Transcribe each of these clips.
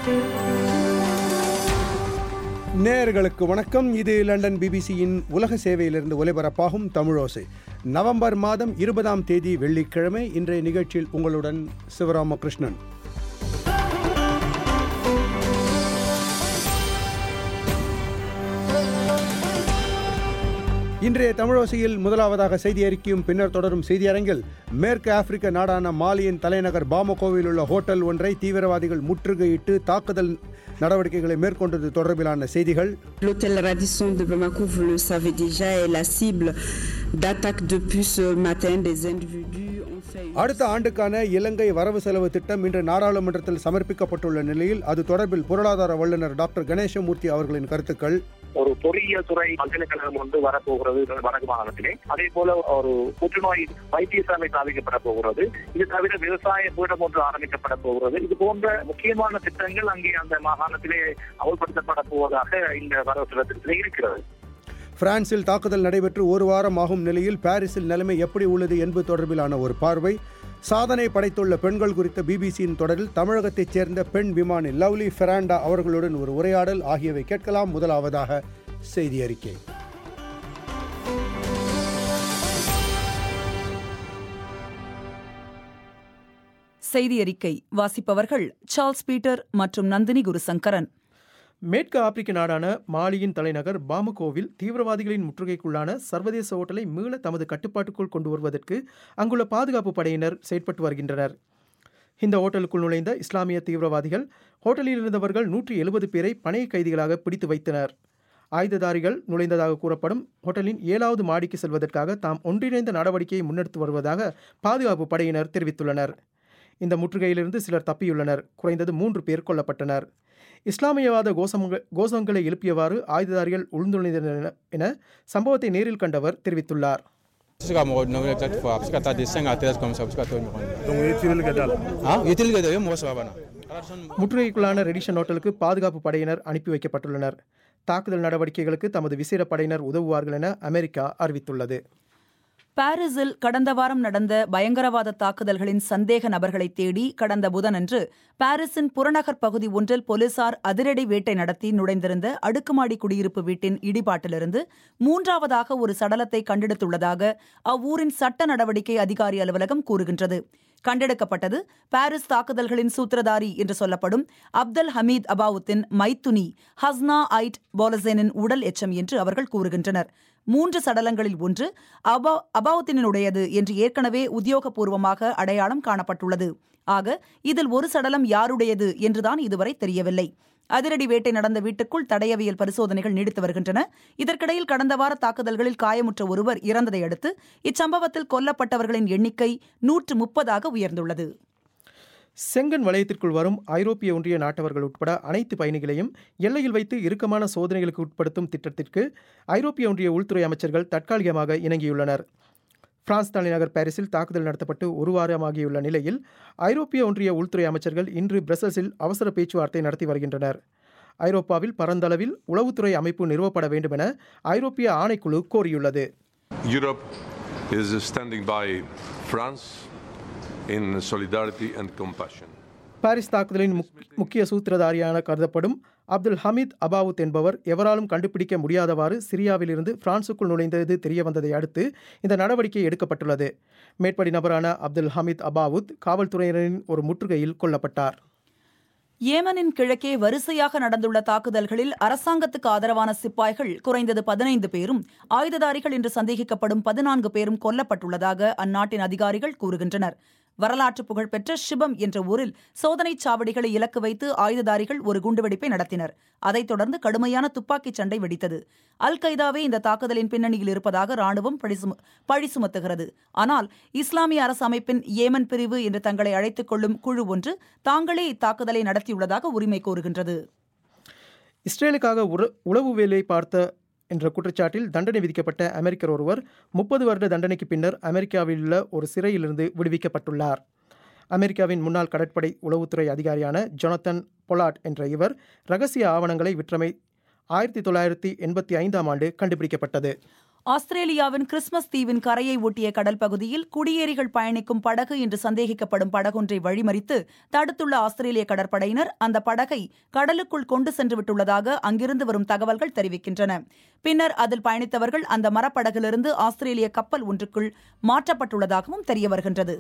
நேயர்களுக்கு வணக்கம் இது லண்டன் பிபிசியின் உலக சேவையிலிருந்து ஒலிபரப்பாகும் தமிழோசை நவம்பர் மாதம் இருபதாம் தேதி வெள்ளிக்கிழமை இன்றைய நிகழ்ச்சியில் உங்களுடன் சிவராமகிருஷ்ணன் இன்றைய தமிழோசையில் முதலாவதாக செய்தி அறிக்கையும் பின்னர் தொடரும் செய்தியரங்கில் மேற்கு ஆப்பிரிக்க நாடான மாலியின் தலைநகர் பாமகோவில் உள்ள ஹோட்டல் ஒன்றை தீவிரவாதிகள் முற்றுகையிட்டு தாக்குதல் நடவடிக்கைகளை மேற்கொண்டது தொடர்பிலான செய்திகள் L'hôtel Radisson de Bamako, vous le savez déjà, est la cible d'attaques depuis ce matin. Des individus ont fait une... அடுத்த ஆண்டுக்கான இலங்கை வரவு செலவு திட்டம் இன்று நாடாளுமன்றத்தில் சமர்ப்பிக்கப்பட்டுள்ள நிலையில் அது தொடர்பில் பொருளாதார வல்லுநர் டாக்டர் கணேசமூர்த்தி அவர்களின் கருத்துக்கள் ஒரு பொறியியல் துறை பல்கலைக்கழகம் ஒன்று வரப்போகிறது வடக்கு மாகாணத்திலே அதே போல ஒரு புற்றுநோய் வைத்தியசாலை ஸ்தாபிக்கப்பட போகிறது இது தவிர விவசாய பீடம் ஒன்று ஆரம்பிக்கப்பட போகிறது இது போன்ற முக்கியமான திட்டங்கள் அங்கே அந்த மாகாணத்திலே அமல்படுத்தப்பட போவதாக இந்த வரவு செலவு இருக்கிறது பிரான்சில் தாக்குதல் நடைபெற்று ஒரு வாரம் ஆகும் நிலையில் பாரிஸில் நிலைமை எப்படி உள்ளது என்பது தொடர்பிலான ஒரு பார்வை சாதனை படைத்துள்ள பெண்கள் குறித்த பிபிசியின் தொடரில் தமிழகத்தைச் சேர்ந்த பெண் விமானி லவ்லி ஃபெராண்டா அவர்களுடன் ஒரு உரையாடல் ஆகியவை கேட்கலாம் முதலாவதாக செய்தி அறிக்கை செய்தி அறிக்கை வாசிப்பவர்கள் சார்ல்ஸ் பீட்டர் மற்றும் நந்தினி குருசங்கரன் மேற்கு ஆப்பிரிக்க நாடான மாலியின் தலைநகர் பாமகோவில் தீவிரவாதிகளின் முற்றுகைக்குள்ளான சர்வதேச ஓட்டலை மீள தமது கட்டுப்பாட்டுக்குள் கொண்டு வருவதற்கு அங்குள்ள பாதுகாப்பு படையினர் செயற்பட்டு வருகின்றனர் இந்த ஓட்டலுக்குள் நுழைந்த இஸ்லாமிய தீவிரவாதிகள் ஹோட்டலில் இருந்தவர்கள் நூற்றி எழுபது பேரை பணைய கைதிகளாக பிடித்து வைத்தனர் ஆயுததாரிகள் நுழைந்ததாக கூறப்படும் ஹோட்டலின் ஏழாவது மாடிக்கு செல்வதற்காக தாம் ஒன்றிணைந்த நடவடிக்கையை முன்னெடுத்து வருவதாக பாதுகாப்பு படையினர் தெரிவித்துள்ளனர் இந்த முற்றுகையிலிருந்து சிலர் தப்பியுள்ளனர் குறைந்தது மூன்று பேர் கொல்லப்பட்டனர் இஸ்லாமியவாத கோஷங்க கோஷங்களை எழுப்பியவாறு ஆயுததாரிகள் உள்நுழைந்தனர் என சம்பவத்தை நேரில் கண்டவர் தெரிவித்துள்ளார் Se ka mɔgɔ nɔgɔ exact fɔ a bɛ se ka taa de 5 à 13 comme ça a bɛ se ka t'o ɲɔgɔn ye. Donc o ye tirili kɛ da la. Ah, u ye terili kɛ dɛ, u ye mɔgɔ saba bana. முற்றுகைக்குள்ளான ரெடிஷன் ஹோட்டலுக்கு பாதுகாப்பு படையினர் அனுப்பி வைக்கப்பட்டுள்ளனர் தாக்குதல் நடவடிக்கைகளுக்கு தமது விசேட படையினர் உதவுவார்கள் என அமெரிக்கா அறிவித்துள்ளது பாரிஸில் கடந்த வாரம் நடந்த பயங்கரவாத தாக்குதல்களின் சந்தேக நபர்களை தேடி கடந்த புதனன்று பாரிஸின் புறநகர் பகுதி ஒன்றில் போலீசார் அதிரடி வேட்டை நடத்தி நுழைந்திருந்த அடுக்குமாடி குடியிருப்பு வீட்டின் இடிபாட்டிலிருந்து மூன்றாவதாக ஒரு சடலத்தை கண்டெடுத்துள்ளதாக அவ்வூரின் சட்ட நடவடிக்கை அதிகாரி அலுவலகம் கூறுகின்றது கண்டெடுக்கப்பட்டது பாரிஸ் தாக்குதல்களின் சூத்திரதாரி என்று சொல்லப்படும் அப்தல் ஹமீத் அபாவுத்தின் மைத்துனி ஹஸ்னா ஐட் போலசேனின் உடல் எச்சம் என்று அவர்கள் கூறுகின்றனர் மூன்று சடலங்களில் ஒன்று அபா அபாவுத்தினுடையது என்று ஏற்கனவே உத்தியோகபூர்வமாக அடையாளம் காணப்பட்டுள்ளது ஆக இதில் ஒரு சடலம் யாருடையது என்றுதான் இதுவரை தெரியவில்லை அதிரடி வேட்டை நடந்த வீட்டுக்குள் தடயவியல் பரிசோதனைகள் நீடித்து வருகின்றன இதற்கிடையில் கடந்த வார தாக்குதல்களில் காயமுற்ற ஒருவர் இறந்ததை அடுத்து இச்சம்பவத்தில் கொல்லப்பட்டவர்களின் எண்ணிக்கை நூற்று முப்பதாக உயர்ந்துள்ளது செங்கன் வலயத்திற்குள் வரும் ஐரோப்பிய ஒன்றிய நாட்டவர்கள் உட்பட அனைத்து பயணிகளையும் எல்லையில் வைத்து இறுக்கமான சோதனைகளுக்கு உட்படுத்தும் திட்டத்திற்கு ஐரோப்பிய ஒன்றிய உள்துறை அமைச்சர்கள் தற்காலிகமாக இணங்கியுள்ளனர் பிரான்ஸ் தலைநகர் பாரிஸில் தாக்குதல் நடத்தப்பட்டு ஒரு வாரமாகியுள்ள நிலையில் ஐரோப்பிய ஒன்றிய உள்துறை அமைச்சர்கள் இன்று பிரசல்ஸில் அவசர பேச்சுவார்த்தை நடத்தி வருகின்றனர் ஐரோப்பாவில் பரந்தளவில் உளவுத்துறை அமைப்பு நிறுவப்பட வேண்டும் என ஐரோப்பிய ஆணைக்குழு கோரியுள்ளது Europe is standing by France in solidarity and compassion. Paris தாக்குதலின் முக்- முக்கிய சூத்திரதாரியான கருதப்படும் அப்துல் ஹமீத் அபாவுத் என்பவர் எவராலும் கண்டுபிடிக்க முடியாதவாறு சிரியாவிலிருந்து பிரான்சுக்குள் நுழைந்தது தெரிய வந்ததை அடுத்து இந்த நடவடிக்கை எடுக்கப்பட்டுள்ளது மேற்படி நபரான அப்துல் ஹமீத் அபாவுத் காவல்துறையினரின் ஒரு முற்றுகையில் கொல்லப்பட்டார் ஏமனின் கிழக்கே வரிசையாக நடந்துள்ள தாக்குதல்களில் அரசாங்கத்துக்கு ஆதரவான சிப்பாய்கள் குறைந்தது பதினைந்து பேரும் ஆயுததாரிகள் என்று சந்தேகிக்கப்படும் பதினான்கு பேரும் கொல்லப்பட்டுள்ளதாக அந்நாட்டின் அதிகாரிகள் கூறுகின்றனர் வரலாற்று புகழ்பெற்ற ஷிபம் என்ற ஊரில் சோதனைச் சாவடிகளை இலக்கு வைத்து ஆயுததாரிகள் ஒரு குண்டுவெடிப்பை நடத்தினர் அதைத் தொடர்ந்து கடுமையான துப்பாக்கிச் சண்டை வெடித்தது அல் கைதாவே இந்த தாக்குதலின் பின்னணியில் இருப்பதாக ராணுவம் பழி சும- பழி சுமத்துகிறது ஆனால் இஸ்லாமிய அரசு அமைப்பின் ஏமன் பிரிவு என்று தங்களை அழைத்துக் கொள்ளும் குழு ஒன்று தாங்களே இத்தாக்குதலை நடத்தியுள்ளதாக உரிமை கோருகின்றது இஸ்ரேலுக்காக உற- உளவு வேலை பார்த்த என்ற குற்றச்சாட்டில் தண்டனை விதிக்கப்பட்ட அமெரிக்கர் ஒருவர் முப்பது வருட தண்டனைக்கு பின்னர் அமெரிக்காவில் உள்ள ஒரு சிறையிலிருந்து விடுவிக்கப்பட்டுள்ளார் அமெரிக்காவின் முன்னாள் கடற்படை உளவுத்துறை அதிகாரியான ஜொனத்தன் பொலாட் என்ற இவர் ரகசிய ஆவணங்களை விற்றமை ஆயிரத்தி தொள்ளாயிரத்தி எண்பத்தி ஐந்தாம் ஆண்டு கண்டுபிடிக்கப்பட்டது ஆஸ்திரேலியாவின் கிறிஸ்மஸ் தீவின் கரையை ஒட்டிய கடல் பகுதியில் குடியேறிகள் பயணிக்கும் படகு என்று சந்தேகிக்கப்படும் படகொன்றை வழிமறித்து தடுத்துள்ள ஆஸ்திரேலிய கடற்படையினர் அந்த படகை கடலுக்குள் கொண்டு சென்று விட்டுள்ளதாக அங்கிருந்து வரும் தகவல்கள் தெரிவிக்கின்றன பின்னர் அதில் பயணித்தவர்கள் அந்த மரப்படகிலிருந்து ஆஸ்திரேலிய கப்பல் ஒன்றுக்குள் மாற்றப்பட்டுள்ளதாகவும் தெரிய வருகின்றது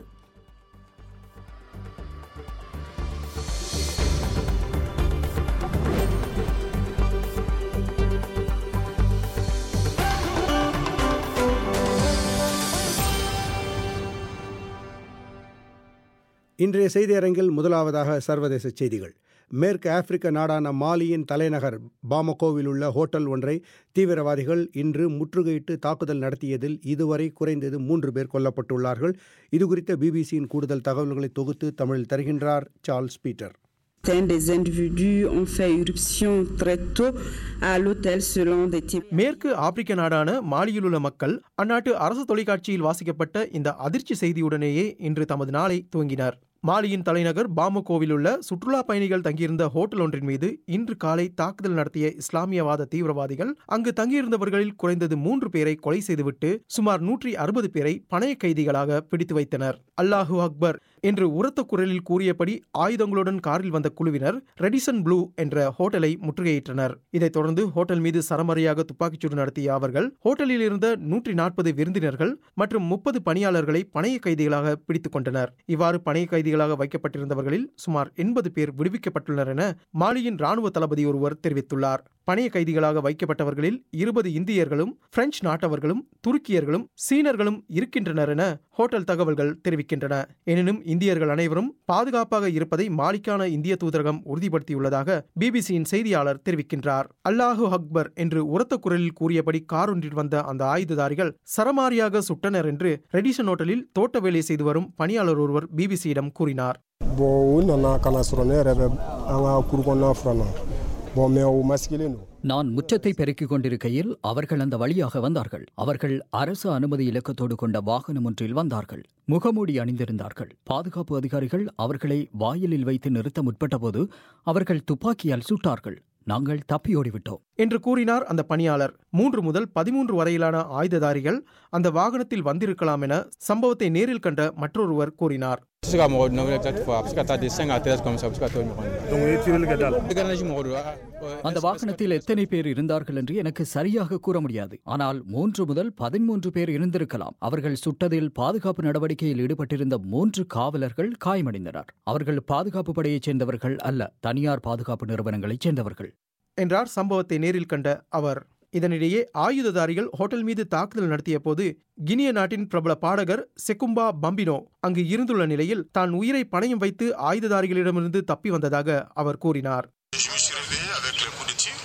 இன்றைய செய்தியரங்கில் முதலாவதாக சர்வதேச செய்திகள் மேற்கு ஆப்பிரிக்க நாடான மாலியின் தலைநகர் பாமகோவில் உள்ள ஹோட்டல் ஒன்றை தீவிரவாதிகள் இன்று முற்றுகையிட்டு தாக்குதல் நடத்தியதில் இதுவரை குறைந்தது மூன்று பேர் கொல்லப்பட்டுள்ளார்கள் இதுகுறித்த பிபிசியின் கூடுதல் தகவல்களை தொகுத்து தமிழில் தருகின்றார் Charles Peter Certains des individus ont fait irruption très tôt à l'hôtel selon des types. மேற்கு ஆப்பிரிக்க நாடான மாலியில் உள்ள மக்கள் அந்நாட்டு அரசு தொலைக்காட்சியில் வாசிக்கப்பட்ட இந்த அதிர்ச்சி செய்தியுடனேயே இன்று தமது நாளை துவங்கினார் மாலியின் தலைநகர் பாமகோவில் உள்ள சுற்றுலா பயணிகள் தங்கியிருந்த ஹோட்டல் ஒன்றின் மீது இன்று காலை தாக்குதல் நடத்திய இஸ்லாமியவாத தீவிரவாதிகள் அங்கு தங்கியிருந்தவர்களில் குறைந்தது மூன்று பேரை கொலை செய்துவிட்டு சுமார் நூற்றி அறுபது பேரை பணைய கைதிகளாக பிடித்து வைத்தனர் அல்லாஹு அக்பர் என்று உரத்த குரலில் கூறியபடி ஆயுதங்களுடன் காரில் வந்த குழுவினர் ரெடிசன் ப்ளூ என்ற ஹோட்டலை முற்றுகையிட்டனர் இதைத் தொடர்ந்து ஹோட்டல் மீது சரமரியாக துப்பாக்கிச்சூடு நடத்திய அவர்கள் ஹோட்டலில் இருந்த நூற்றி நாற்பது விருந்தினர்கள் மற்றும் முப்பது பணியாளர்களை பணைய கைதிகளாக பிடித்துக் கொண்டனர் இவ்வாறு பணைய கைதிகளாக வைக்கப்பட்டிருந்தவர்களில் சுமார் எண்பது பேர் விடுவிக்கப்பட்டுள்ளனர் என மாலியின் ராணுவ தளபதி ஒருவர் தெரிவித்துள்ளார் பணைய கைதிகளாக வைக்கப்பட்டவர்களில் இருபது இந்தியர்களும் பிரெஞ்சு நாட்டவர்களும் துருக்கியர்களும் சீனர்களும் இருக்கின்றனர் என ஹோட்டல் தகவல்கள் தெரிவிக்கின்றன எனினும் இந்தியர்கள் அனைவரும் பாதுகாப்பாக இருப்பதை மாலிக்கான இந்திய தூதரகம் உறுதிப்படுத்தியுள்ளதாக பிபிசியின் செய்தியாளர் தெரிவிக்கின்றார் அல்லாஹு அக்பர் என்று உரத்த குரலில் கூறியபடி கார் ஒன்றில் வந்த அந்த ஆயுததாரிகள் சரமாரியாக சுட்டனர் என்று ரெடிசன் ஹோட்டலில் தோட்ட வேலை செய்து வரும் பணியாளர் ஒருவர் பிபிசியிடம் கூறினார் bɔn u nana ka na sɔrɔ ne yɛrɛ bɛ an ka kuru kɔnɔna furanna bɔn mɛ o masigelen don நான் முற்றத்தை பெருக்கிக் கொண்டிருக்கையில் அவர்கள் அந்த வழியாக வந்தார்கள் அவர்கள் அரசு அனுமதி இலக்கத்தோடு கொண்ட வாகனம் ஒன்றில் வந்தார்கள் முகமூடி அணிந்திருந்தார்கள் பாதுகாப்பு அதிகாரிகள் அவர்களை வாயிலில் வைத்து நிறுத்த முற்பட்டபோது அவர்கள் துப்பாக்கியால் சுட்டார்கள் நாங்கள் தப்பியோடிவிட்டோம் என்று கூறினார் அந்த பணியாளர் மூன்று முதல் பதிமூன்று வரையிலான ஆயுததாரிகள் அந்த வாகனத்தில் வந்திருக்கலாம் என சம்பவத்தை நேரில் கண்ட மற்றொருவர் கூறினார் Se ka mɔgɔ nɔfɛ exact fɔ a bɛ se ka taa de 5 à 13 comme ça a bɛ se ka t'o ɲɔgɔn ye. donc o ye tireli kɛ da la I kana si mɔgɔ don a- அந்த வாகனத்தில் எத்தனை பேர் இருந்தார்கள் என்று எனக்கு சரியாக கூற முடியாது ஆனால் மூன்று முதல் பதிமூன்று பேர் இருந்திருக்கலாம் அவர்கள் சுட்டதில் பாதுகாப்பு நடவடிக்கையில் ஈடுபட்டிருந்த மூன்று காவலர்கள் காயமடைந்தனர் அவர்கள் பாதுகாப்பு படையைச் சேர்ந்தவர்கள் அல்ல தனியார் பாதுகாப்பு நிறுவனங்களைச் சேர்ந்தவர்கள் என்றார் சம்பவத்தை நேரில் கண்ட அவர் இதனிடையே ஆயுததாரிகள் ஹோட்டல் மீது தாக்குதல் நடத்திய போது கினிய நாட்டின் பிரபல பாடகர் செக்கும்பா பம்பினோ அங்கு இருந்துள்ள நிலையில் தான் உயிரை பணயம் வைத்து ஆயுததாரிகளிடமிருந்து தப்பி வந்ததாக அவர் கூறினார் je me suis réveillé avec le coup de tir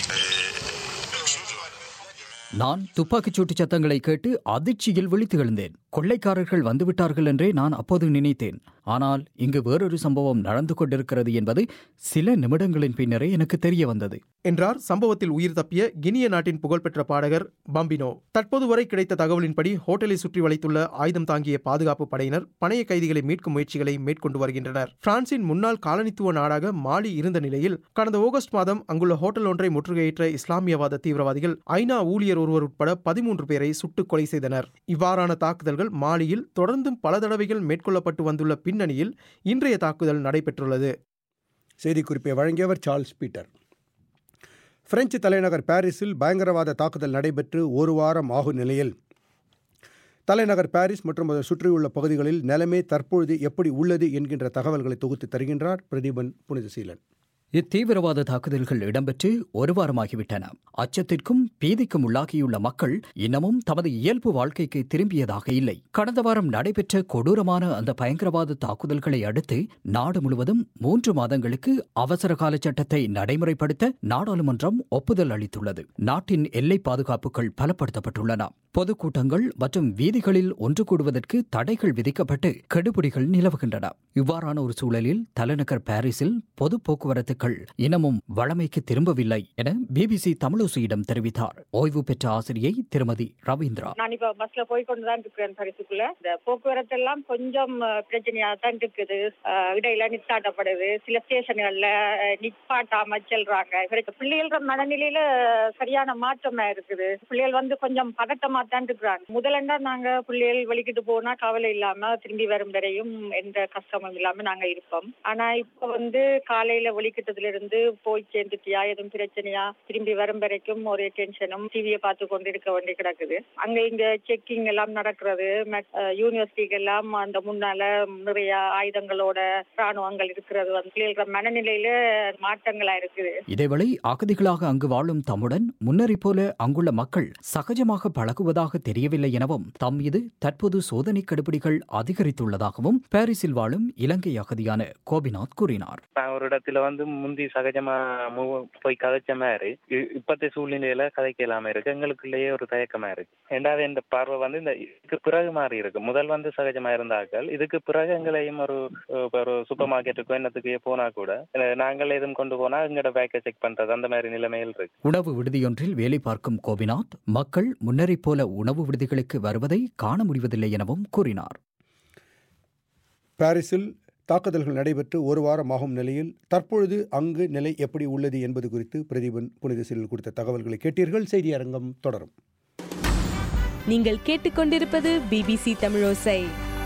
நான் துப்பாக்கிச் சூட்டு சத்தங்களை கேட்டு அதிர்ச்சியில் விழித்து எழுந்தேன் கொள்ளைக்காரர்கள் வந்துவிட்டார்கள் என்றே நான் அப்போது நினைத்தேன் ஆனால் இங்கு வேறொரு சம்பவம் நடந்து கொண்டிருக்கிறது என்பது சில நிமிடங்களின் பின்னரே எனக்கு தெரிய வந்தது என்றார் சம்பவத்தில் உயிர் தப்பிய கினிய நாட்டின் புகழ்பெற்ற பாடகர் பம்பினோ தற்போது வரை கிடைத்த தகவலின்படி ஹோட்டலை சுற்றி வளைத்துள்ள ஆயுதம் தாங்கிய பாதுகாப்பு படையினர் பணைய கைதிகளை மீட்கும் முயற்சிகளை மேற்கொண்டு வருகின்றனர் பிரான்சின் முன்னாள் காலனித்துவ நாடாக மாலி இருந்த நிலையில் கடந்த ஆகஸ்ட் மாதம் அங்குள்ள ஹோட்டல் ஒன்றை முற்றுகையிட்ட இஸ்லாமியவாத தீவிரவாதிகள் ஐநா ஊழியர் ஒருவர் உட்பட பதிமூன்று பேரை சுட்டுக் கொலை செய்தனர் இவ்வாறான தாக்குதல்கள் மாலியில் தொடர்ந்தும் பல தடவைகள் மேற்கொள்ளப்பட்டு வந்துள்ள பின்னணியில் இன்றைய தாக்குதல் நடைபெற்றுள்ளது செய்திக்குறிப்பை வழங்கியவர் சார்ல்ஸ் பீட்டர் பிரெஞ்சு தலைநகர் பாரிஸில் பயங்கரவாத தாக்குதல் நடைபெற்று ஒரு வாரம் ஆகும் நிலையில் தலைநகர் பாரிஸ் மற்றும் அதை சுற்றியுள்ள பகுதிகளில் நிலைமை தற்பொழுது எப்படி உள்ளது என்கின்ற தகவல்களை தொகுத்து தருகின்றார் பிரதீபன் புனிதசீலன் இத்தீவிரவாத தாக்குதல்கள் இடம்பெற்று ஒரு வாரமாகிவிட்டன அச்சத்திற்கும் பீதிக்கும் உள்ளாகியுள்ள மக்கள் இன்னமும் தமது இயல்பு வாழ்க்கைக்கு திரும்பியதாக இல்லை கடந்த வாரம் நடைபெற்ற கொடூரமான அந்த பயங்கரவாத தாக்குதல்களை அடுத்து நாடு முழுவதும் மூன்று மாதங்களுக்கு அவசர கால சட்டத்தை நடைமுறைப்படுத்த நாடாளுமன்றம் ஒப்புதல் அளித்துள்ளது நாட்டின் எல்லை பாதுகாப்புகள் பலப்படுத்தப்பட்டுள்ளன பொதுக்கூட்டங்கள் மற்றும் வீதிகளில் ஒன்று கூடுவதற்கு தடைகள் விதிக்கப்பட்டு கெடுபிடிகள் நிலவுகின்றன இவ்வாறான ஒரு சூழலில் தலைநகர் பாரிஸில் பொது போக்குவரத்து கட்டுப்பாடுகள் இன்னமும் வழமைக்கு திரும்பவில்லை என பிபிசி தமிழோசியிடம் தெரிவித்தார் ஓய்வு பெற்ற ஆசிரியை திருமதி ரவீந்திரா நான் இப்ப பஸ்ல போய் கொண்டுதான் இருக்கிறேன் பரிசுக்குள்ள இந்த போக்குவரத்து எல்லாம் கொஞ்சம் அஹ், பிரெச்சனையா தான் இருக்குது அஹ், இடையில நிப்பாட்டப்படுது சில ஸ்டேஷன்கள்ல அஹ், நிப்பாட்டாம செல்றாங்க இவருக்கு பிள்ளைகள மனநிலையில சரியான மாற்றமா இருக்குது பிள்ளைகள் வந்து கொஞ்சம் பதட்டமா தான் இருக்கிறாங்க முதல்ல நாங்க பிள்ளைகள் வெளிக்கிட்டு போனா கவலை இல்லாம திரும்பி வரும் வரையும் எந்த கஷ்டமும் இல்லாம நாங்க இருப்போம் ஆனா இப்ப வந்து காலையில ஒலிக்கிட்டதுல இருந்து போய் சேர்ந்துட்டியா எதுவும் பிரச்சனையா திரும்பி வரும் வரைக்கும் ஒரே டென்ஷனும் டிவியை பார்த்து கொண்டு இருக்க வேண்டி கிடக்குது அங்க இங்க செக்கிங் எல்லாம் நடக்கிறது யூனிவர்சிட்டிக்கு எல்லாம் அந்த முன்னால நிறைய ஆயுதங்களோட ராணுவங்கள் இருக்கிறது வந்து பிள்ளைகளோட மனநிலையில மாற்றங்களா இருக்குது இதேவேளை அகதிகளாக அங்கு வாழும் தம்முடன் முன்னரை போல அங்குள்ள மக்கள் சகஜமாக பழகுவதாக தெரியவில்லை எனவும் தம் மீது தற்போது சோதனை கடுபிடிகள் அதிகரித்துள்ளதாகவும் பாரிஸில் வாழும் இலங்கை அகதியான கோபிநாத் கூறினார் நான் ஒரு இடத்துல வந்து முந்தி சகஜமா move போய் கதைச்ச மாதிரி இ- இப்பத்த சூழ்நிலையில கதைக்க இல்லாம இருக்கு எங்களுக்குள்ளேயே ஒரு தயக்கமா இருக்கு ரெண்டாவது இந்த பார்வை வந்து இந்த இதுக்கு பிறகு மாறி இருக்கு முதல் வந்து சகஜமா இருந்தார்கள் இதுக்கு பிறகு எங்களையும் ஒரு இப்ப ஒரு சூப்பர் மார்க்கெட்டுக்கோ என்னத்துக்கு போனா கூட அஹ், நாங்கள் எதுவும் கொண்டு போனா எங்களோட பேக்கை செக் பண்றது அந்த மாதிரி நிலைமையில் இருக்கு உணவு விடுதியொன்றில் வேலை பார்க்கும் கோபிநாத் மக்கள் முன்னரைப் போல உணவு விடுதிகளுக்கு வருவதை காண முடிவதில்லை எனவும் கூறினார் பாரிஸில் தாக்குதல்கள் நடைபெற்று ஒரு வாரம் ஆகும் நிலையில் தற்பொழுது அங்கு நிலை எப்படி உள்ளது என்பது குறித்து பிரதீபன் புனித சிறில் கொடுத்த தகவல்களை கேட்டீர்கள் செய்தி அரங்கம் தொடரும் நீங்கள் கேட்டுக்கொண்டிருப்பது பிபிசி தமிழோசை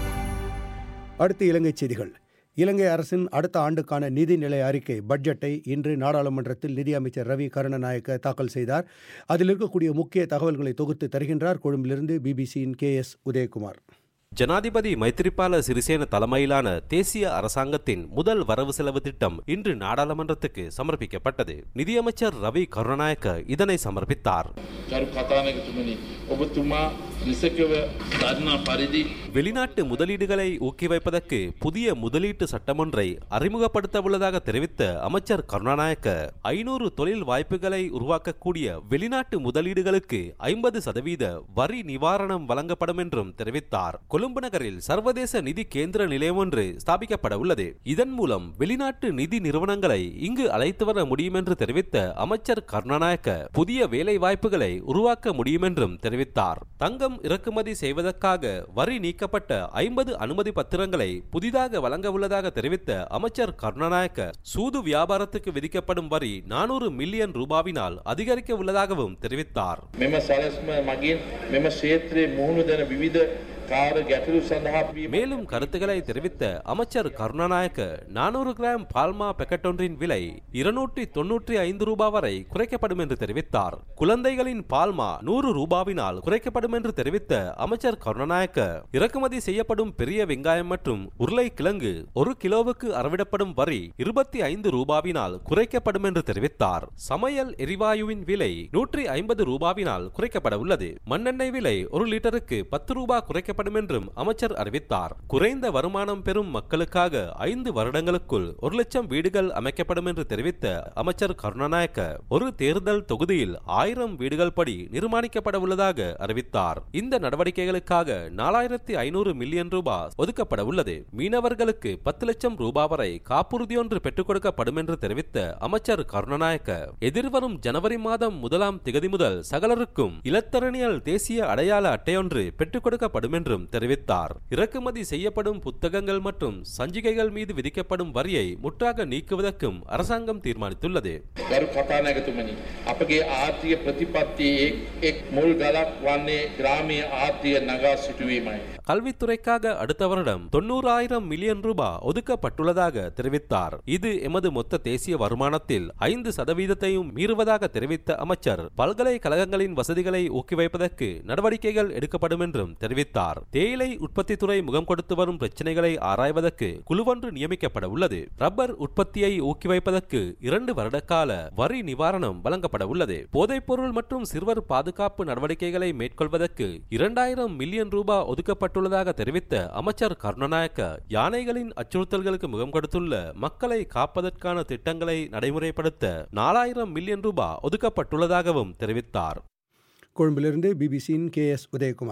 அடுத்து இலங்கை செய்திகள் இலங்கை அரசின் அடுத்த ஆண்டுக்கான நிதிநிலை அறிக்கை பட்ஜெட்டை இன்று நாடாளுமன்றத்தில் நிதியமைச்சர் ரவி கருணநாயக்க தாக்கல் செய்தார் அதில் இருக்கக்கூடிய முக்கிய தகவல்களை தொகுத்து தருகின்றார் கொழும்பிலிருந்து பிபிசியின் கே எஸ் உதயகுமார் ஜனாதிபதி மைத்திரிபால சிறிசேன தலைமையிலான தேசிய அரசாங்கத்தின் முதல் வரவு செலவு திட்டம் இன்று நாடாளுமன்றத்துக்கு சமர்ப்பிக்கப்பட்டது நிதியமைச்சர் ரவி கருணாநாயக்க இதனை சமர்ப்பித்தார் ගරු කතානකතුමනි ඔබතුමා නිසකව දන්නා පරිදි வெளிநாட்டு முதலீடுகளை ஊக்குவிப்பதற்கு புதிய முதலீட்டு சட்டமொன்றை அறிமுகப்படுத்த உள்ளதாக தெரிவித்த அமைச்சர் கருணாநாயக்க ஐநூறு தொழில் வாய்ப்புகளை உருவாக்கக்கூடிய வெளிநாட்டு முதலீடுகளுக்கு ஐம்பது சதவீத வரி நிவாரணம் வழங்கப்படும் என்றும் தெரிவித்தார் கொழும்பு நகரில் சர்வதேச நிதி கேந்திர நிலையம் ஒன்று ஸ்தாபிக்கப்பட உள்ளது இதன் மூலம் வெளிநாட்டு நிதி நிறுவனங்களை இங்கு அழைத்து வர முடியும் என்று தெரிவித்த அமைச்சர் கருணாநாயக்க புதிய வேலை வாய்ப்புகளை உருவாக்க முடியும் என்றும் தெரிவித்தார் தங்கம் இறக்குமதி செய்வதற்காக வரி நீக்கப்பட்ட ஐம்பது அனுமதி பத்திரங்களை புதிதாக வழங்க உள்ளதாக தெரிவித்த அமைச்சர் கருணாநாயக்க சூது வியாபாரத்துக்கு விதிக்கப்படும் வரி நானூறு மில்லியன் ரூபாவினால் அதிகரிக்க உள்ளதாகவும் தெரிவித்தார் මෙම සැලස්ම මගින් මෙම ක්ෂේත්‍රයේ මුහුණු දෙන විවිධ කාර ගැටලු සඳහා மேலும் கருத்துக்களை தெரிவித்த அமைச்சர் கருணாநாயக்க நானூறு கிராம் பால்மா பெக்கெட் ஒன்றின் விலை இருநூற்றி தொன்னூற்றி ஐந்து ரூபாய் வரை குறைக்கப்படும் என்று தெரிவித்தார் குழந்தைகளின் பால்மா நூறு ரூபாவினால் குறைக்கப்படும் என்று தெரிவித்த அமைச்சர் கருணாநாயக்க இறக்குமதி செய்யப்படும் பெரிய வெங்காயம் மற்றும் உருளைக்கிழங்கு ஒரு கிலோவுக்கு அறவிடப்படும் வரி இருபத்தி ஐந்து ரூபாவினால் குறைக்கப்படும் என்று தெரிவித்தார் சமையல் எரிவாயுவின் விலை நூற்றி ஐம்பது ரூபாவினால் குறைக்கப்பட உள்ளது மண்ணெண்ணெய் விலை ஒரு லிட்டருக்கு பத்து ரூபாய் குறைக்கப்படும் என்றும் அமைச்சர் அறிவித்தார் குறைந்த வருமானம் பெறும் மக்களுக்காக ஐந்து வருடங்களுக்குள் ஒரு லட்சம் வீடுகள் அமைக்கப்படும் என்று தெரிவித்த அமைச்சர் கருணாநாயக்க ஒரு தேர்தல் தொகுதியில் ஆயிரம் வீடுகள் படி நிர்மாணிக்கப்பட உள்ளதாக அறிவித்தார் இந்த நடவடிக்கைகளுக்காக நாலாயிரத்தி ஐநூறு மில்லியன் ரூபாய் ஒதுக்கப்பட உள்ளது மீனவர்களுக்கு பத்து லட்சம் ரூபாய் வரை காப்புறுதி ஒன்று பெற்றுக் கொடுக்கப்படும் என்று தெரிவித்த அமைச்சர் கருணாநாயக்க எதிர்வரும் ஜனவரி மாதம் முதலாம் திகதி முதல் சகலருக்கும் இலத்தரணியல் தேசிய அடையாள அட்டையொன்று பெற்றுக் கொடுக்கப்படும் என்றும் தெரிவித்தார் இறக்குமதி செய்யப்படும் புத்தகங்கள் மற்றும் சஞ்சிகைகள் மீது விதிக்கப்படும் வரியை முற்றாக நீக்குவதற்கும் அரசாங்கம் தீர்மானித்துள்ளது ගරු කතානකතුමනි අපගේ ආර්ථික ප්‍රතිපත්තියේ එක් එක් මුල් ගලක් වන්නේ ග්‍රාමීය ආර්ථික නගා සිටුවීමයි. கல்வித்துறைக்காக அடுத்த வருடம் தொண்ணூறாயிரம் மில்லியன் ரூபாய் ஒதுக்கப்பட்டுள்ளதாக தெரிவித்தார் இது எமது மொத்த தேசிய வருமானத்தில் ஐந்து சதவீதத்தையும் மீறுவதாக தெரிவித்த அமைச்சர் பல்கலைக்கழகங்களின் வசதிகளை ஊக்குவிப்பதற்கு நடவடிக்கைகள் எடுக்கப்படும் என்றும் தெரிவித்தார் தேயிலை உற்பத்தி துறை முகம் கொடுத்து வரும் பிரச்சனைகளை ஆராய்வதற்கு குழுவொன்று நியமிக்கப்பட உள்ளது ரப்பர் உற்பத்தியை ஊக்குவிப்பதற்கு இரண்டு வருட கால வரி நிவாரணம் வழங்கப்பட உள்ளது போதைப்பொருள் மற்றும் சிறுவர் பாதுகாப்பு நடவடிக்கைகளை மேற்கொள்வதற்கு இரண்டாயிரம் மில்லியன் ரூபாய் ஒதுக்கப்பட்டுள்ளதாக தெரிவித்த அமைச்சர் கருணாநாயக்க யானைகளின் அச்சுறுத்தல்களுக்கு முகம் கொடுத்துள்ள மக்களை காப்பதற்கான திட்டங்களை நடைமுறைப்படுத்த நாலாயிரம் மில்லியன் ரூபாய் ஒதுக்கப்பட்டுள்ளதாகவும் தெரிவித்தார் கொழும்பிலிருந்து பிபிசியின் கே எஸ் உதயகுமார்